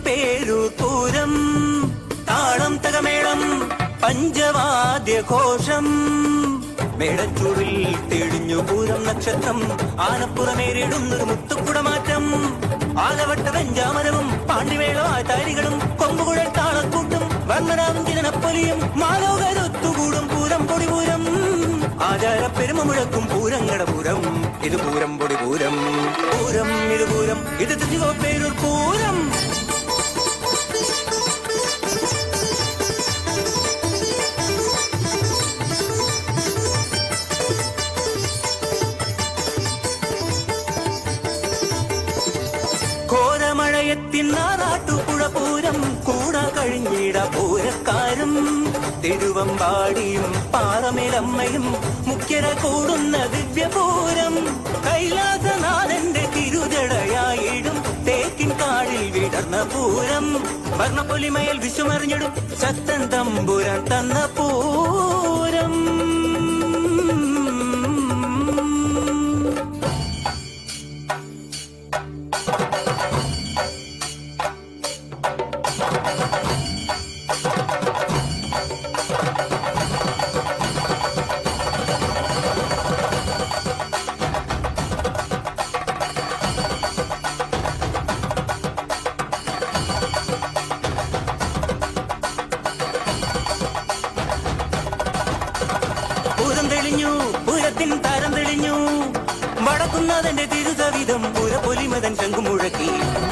പേരു പൂരം താളം തകമേളം പഞ്ചവാദ്യഘോഷം മേടച്ചൂടിൽ തെളിഞ്ഞു പൂരം നക്ഷത്രം ആനപ്പുറമേറിടുന്നൊരു മുത്തുക്കുടമാറ്റം ആലവട്ട വെഞ്ചാമരവും പാണ്ടിമേളമായ താരികളും കൊമ്പുകുഴൽ താളക്കൂട്ടും വർണ്ണനാവും ജനപ്പൊലിയും മാലോകരൊത്തുകൂടും പൂരം പൊടി പൂരം ആചാര പെരുമ മുഴക്കും പൂരങ്ങട പൂരം ഇത് പൂരം പൊടി പൂരം പൂരം ഇത് പൂരം ഇത് തിരികോ പേരൂർ പൂരം ഘോരമഴയത്തിന്നാറാട്ടുപുഴ പൂരം കൂട കഴിഞ്ഞിട പൂരക്കാരും തിരുവമ്പാടിയും പാറമേലമ്മയും മുഖ്യര കൂടുന്ന ദിവ്യപൂരം കൈലാസനാഥന്റെ തിരുജടയായിടും തേക്കിൻ കാടിൽ വിടർന്ന പൂരം വർണ്ണപ്പൊലിമയിൽ വിശ്വമറിഞ്ഞിടും ശക്തൻ തമ്പുരാൻ തന്ന പൂരം പൂരം തെളിഞ്ഞു പൂരത്തിൻ താരം തെളിഞ്ഞു വടക്കുന്നതിന്റെ തിരുസവിധം പുര പൊലിമതൻ ശംഖുമുഴക്കി